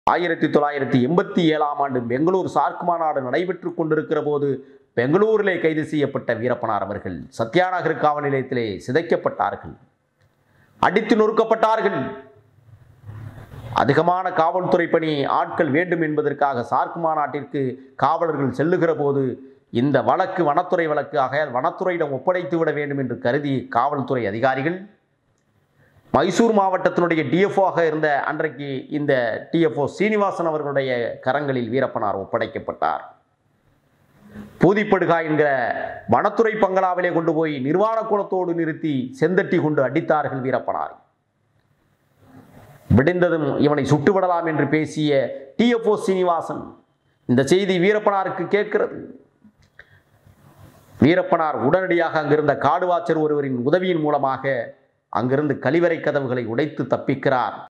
ஆயிரத்தி தொள்ளாயிரத்தி எண்பத்தி ஏழாம் ஆண்டு பெங்களூர் சார்க் மாநாடு நடைபெற்று கொண்டிருக்கிற போது பெங்களூரிலே கைது செய்யப்பட்ட வீரப்பனார் அவர்கள் சத்யாநகர் காவல் நிலையத்திலே சிதைக்கப்பட்டார்கள் அடித்து நொறுக்கப்பட்டார்கள் அதிகமான காவல்துறை பணி ஆட்கள் வேண்டும் என்பதற்காக சார்க் மாநாட்டிற்கு காவலர்கள் செல்லுகிற போது இந்த வழக்கு வனத்துறை வழக்கு ஆகையால் வனத்துறையிடம் ஒப்படைத்து விட வேண்டும் என்று கருதி காவல்துறை அதிகாரிகள் மைசூர் மாவட்டத்தினுடைய டிஎஃப்ஓ ஆக இருந்த அன்றைக்கு இந்த டிஎஃப்ஓ சீனிவாசன் அவர்களுடைய கரங்களில் வீரப்பனார் ஒப்படைக்கப்பட்டார் பூதிப்படுகா என்கிற வனத்துறை பங்களாவிலே கொண்டு போய் நிர்வாண குலத்தோடு நிறுத்தி செந்தட்டி கொண்டு அடித்தார்கள் வீரப்பனார் விடிந்ததும் இவனை சுட்டுவிடலாம் என்று பேசிய டிஎஃப்ஓ சீனிவாசன் இந்த செய்தி வீரப்பனாருக்கு கேட்கிறது வீரப்பனார் உடனடியாக அங்கிருந்த காடுவாச்சர் ஒருவரின் உதவியின் மூலமாக அங்கிருந்து கழிவறை கதவுகளை உடைத்து தப்பிக்கிறார்